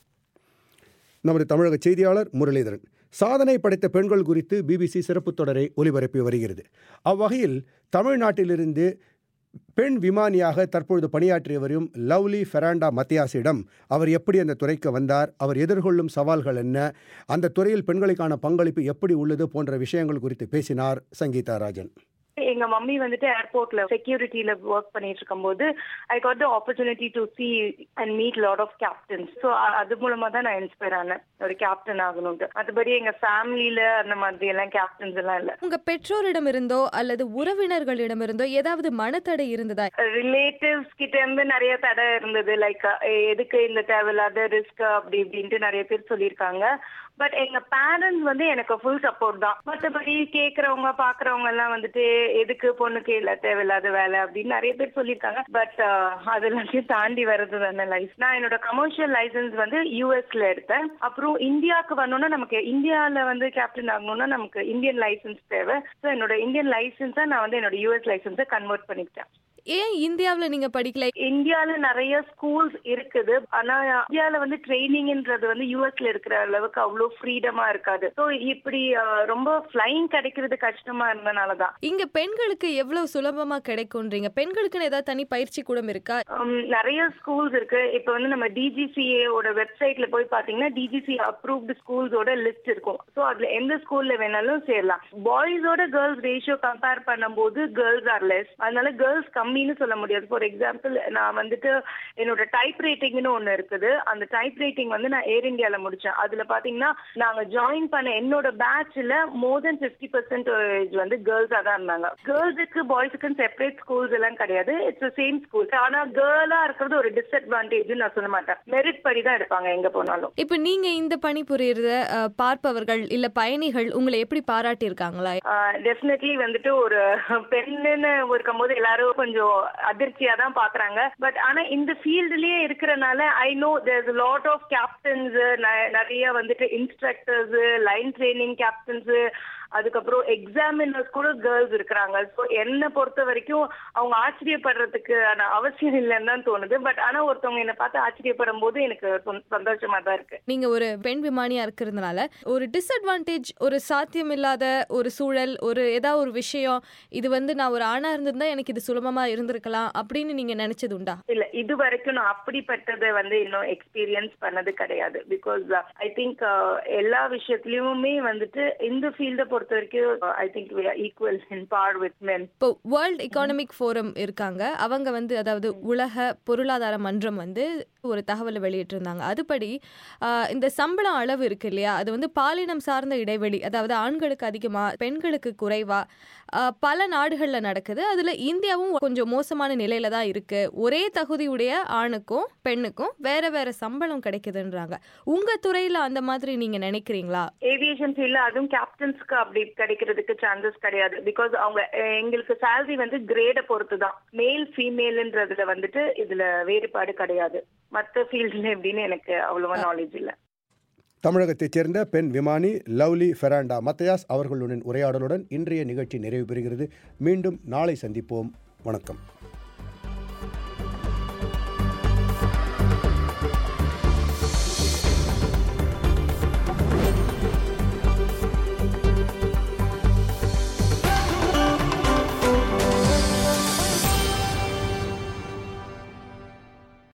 நமது தமிழக செய்தியாளர் முரளிதரன் சாதனை படைத்த பெண்கள் குறித்து பிபிசி சிறப்பு தொடரை ஒலிபரப்பி வருகிறது அவ்வகையில் தமிழ்நாட்டிலிருந்து பெண் விமானியாக தற்பொழுது பணியாற்றி வரும் லவ்லி ஃபெராண்டா மத்தியாஸிடம் அவர் எப்படி அந்த துறைக்கு வந்தார் அவர் எதிர்கொள்ளும் சவால்கள் என்ன அந்த துறையில் பெண்களுக்கான பங்களிப்பு எப்படி உள்ளது போன்ற விஷயங்கள் குறித்து பேசினார் சங்கீதா ராஜன் எங்க மம்மி வந்துட்டு ஏர்போர்ட்ல செக்யூரிட்டில ஒர்க் பண்ணிட்டு இருக்கும்போது I got the opportunity to see and meet lot of captains so அது மூலமா தான் நான் இன்ஸ்பயர் ஆனேன் ஒரு கேப்டன் ஆகணும்ட்டு மற்றபடி எங்க ஃபேமிலியில அந்த மாதிரி எல்லாம் கேப்டன்ஸ் எல்லாம் இல்ல உங்க பெற்றோரிடமிருந்தோ அல்லது உறவினர்களிடமிருந்தோ ஏதாவது மனத்தடை இருந்ததா ரிலேட்டிவ்ஸ் கிட்ட இருந்து நிறைய தடை இருந்தது லைக் எதுக்கு இந்த தேவையில்லாத ரிஸ்க் அப்படி இப்படின்ட்டு நிறைய பேர் சொல்லியிருக்காங்க பட் எங்க பேரண்ட்ஸ் வந்து எனக்கு ஃபுல் சப்போர்ட் தான் மற்றபடி கேக்குறவங்க பாக்குறவங்க எல்லாம் வந்துட்டு எதுக்கு பொண்ணுக்கு இல்ல தேவையில்லாத வேலை அப்படின்னு நிறைய பேர் சொல்லியிருக்காங்க பட் அது எல்லாத்தையும் தாண்டி வர்றது தானே லைஃப் நான் என்னோட கமர்ஷியல் லைசன்ஸ் வந்து யூஎஸ்ல எடுத்தேன் அப்புறம் இந்தியாவுக்கு வரணும்னா நமக்கு இந்தியால வந்து கேப்டன் ஆகணும்னா நமக்கு இந்தியன் லைசன்ஸ் தேவை ஸோ என்னோட இந்தியன் லைசன்ஸை நான் வந்து என்னோட யூஎஸ் லைசன்ஸை கன்வெர்ட் பண்ணிக்கிட்டேன் ஏன் இந்தியாவுல நீங்க படிக்கல இந்தியால நிறைய ஸ்கூல்ஸ் இருக்குது ஆனா இந்தியால வந்து ட்ரைனிங்ன்றது வந்து யூஎஸ்ல இருக்கிற அளவுக்கு அவ்வளவு ஃப்ரீடமா இருக்காது ஸோ இப்படி அஹ், ரொம்ப ஃபிளைங் கிடைக்கிறது கஷ்டமா இருந்தனாலதான் இங்க பெண்களுக்கு எவ்வளவு சுலபமா கிடைக்கும்ன்றீங்க பெண்களுக்குன்னு ஏதாவது தனி பயிற்சி கூடம் இருக்கா Um, நிறைய ஸ்கூல்ஸ் இருக்கு இப்ப வந்து நம்ம டிஜிசிஏ ஓட வெப்சைட்ல போய் பாத்தீங்கன்னா டிஜிசி அப்ரூவ்டு ஸ்கூல்ஸோட லிஸ்ட் இருக்கும் சோ அதுல எந்த ஸ்கூல்ல வேணாலும் சேரலாம் பாய்ஸோட கேர்ள்ஸ் ரேஷியோ கம்பேர் பண்ணும்போது கேர்ள்ஸ் ஆர் லெஸ் அதனால கேர்ள்ஸ் கம்மின்னு சொல்ல முடியாது ஃபார் எக்ஸாம்பிள் நான் வந்துட்டு என்னோட டைப் ரைட்டிங்னு ஒண்ணு இருக்குது அந்த டைப் ரைட்டிங் வந்து நான் ஏர் இந்தியால முடிச்சேன் அதுல பாத்தீங்கன்னா நாங்க ஜாயின் பண்ண என்னோட பேட்ச்ல மோர் தென் பிப்டி பர்சன்டேஜ் வந்து கேர்ள்ஸா தான் இருந்தாங்க கேர்ள்ஸுக்கு பாய்ஸுக்குன்னு செப்பரேட் ஸ்கூல்ஸ் எல்லாம் கிடையாது இட்ஸ் சேம் ஸ்கூல் ஆனா கேர்ளா இருக்கிறது ஒரு டிஸ்அட்வான்டேஜ் நான் சொல்ல மாட்டேன் மெரிட் படி தான் எடுப்பாங்க எங்க போனாலும் இப்ப நீங்க இந்த பணி புரியறத அஹ், பார்ப்பவர்கள் இல்ல பயணிகள் உங்களை எப்படி பாராட்டி இருக்காங்களா டெஃபினெட்லி வந்துட்டு ஒரு பெண்ணுன்னு இருக்கும்போது எல்லாரும் கொஞ்சம் அதிர்ச்சியா தான் பாக்குறாங்க பட் ஆனா இந்த ஃபீல்டுலயே இருக்கிறனால I know there's lot of captains நிறைய வந்துட்டு இன்ஸ்ட்ரக்டர்ஸ் லைன் ட்ரைனிங் கேப்டன்ஸ் அதுக்கப்புறம் எக்ஸாமினர்ஸ் கூட கேர்ள்ஸ் இருக்கிறாங்க ஸோ என்னை பொறுத்த வரைக்கும் அவங்க ஆச்சரியப்படுறதுக்கு அவசியம் இல்லைன்னு தான் தோணுது பட் ஆனா ஒருத்தவங்க என்னை பார்த்து ஆச்சரியப்படும் போது எனக்கு சொ- சந்தோஷமா தான் இருக்கு நீங்க ஒரு பெண் விமானியா இருக்கிறதுனால ஒரு டிஸ்அட்வான்டேஜ் ஒரு சாத்தியம் இல்லாத ஒரு சூழல் ஒரு ஏதாவது ஒரு விஷயம் இது வந்து நான் ஒரு ஆணா இருந்திருந்தா எனக்கு இது சுலபமா இருந்திருக்கலாம் அப்படின்னு நீங்க நினைச்சது உண்டா இல்ல இது வரைக்கும் நான் அப்படிப்பட்டதை வந்து இன்னும் எக்ஸ்பீரியன்ஸ் பண்ணது கிடையாது பிகாஸ் ஐ திங்க் எல்லா விஷயத்துலயுமே வந்துட்டு இந்த ஃபீல்ட பொறுத்த வரைக்கும் I think equal in par with men இப்போ வேர்ல்ட் எக்கானமிக் ஃபோரம் இருக்காங்க அவங்க வந்து அதாவது உலக பொருளாதார மன்றம் வந்து ஒரு தகவலை வெளியிட்டிருந்தாங்க அதுபடி ஆஹ், இந்த சம்பளம் அளவு இருக்கு இல்லையா அது வந்து பாலினம் சார்ந்த இடைவெளி அதாவது ஆண்களுக்கு அதிகமா பெண்களுக்கு குறைவா ஆஹ், பல நாடுகளில் நடக்குது அதுல இந்தியாவும் கொஞ்சம் மோசமான நிலையில தான் இருக்கு ஒரே தகுதியுடைய ஆணுக்கும் பெண்ணுக்கும் வேற வேற சம்பளம் கிடைக்குதுன்றாங்க உங்க துறையில அந்த மாதிரி நீங்க நினைக்கிறீங்களா ஏவியேஷன் ஃபீல்ட்ல அதுவும் கேப்டன்ஸ்க்கு அப்படி கிடைக்கிறதுக்கு சான்சஸ் கிடையாது பிகாஸ் அவங்க அஹ், எங்களுக்கு சேலரி வந்து கிரேட பொறுத்து தான் மேல் ஃபீமேல்ன்றதுல வந்துட்டு இதுல வேறுபாடு கிடையாது மற்ற ஃபீல்ட்ல எப்படின்னு எனக்கு அவ்வளவா நாலேஜ் இல்ல தமிழகத்தைச் சேர்ந்த பெண் விமானி லவ்லி ஃபெராண்டா மத்தையாஸ் அவர்களுடன் உரையாடலுடன் இன்றைய நிகழ்ச்சி நிறைவு பெறுகிறது மீண்டும் நாளை சந்திப்போம் வணக்கம்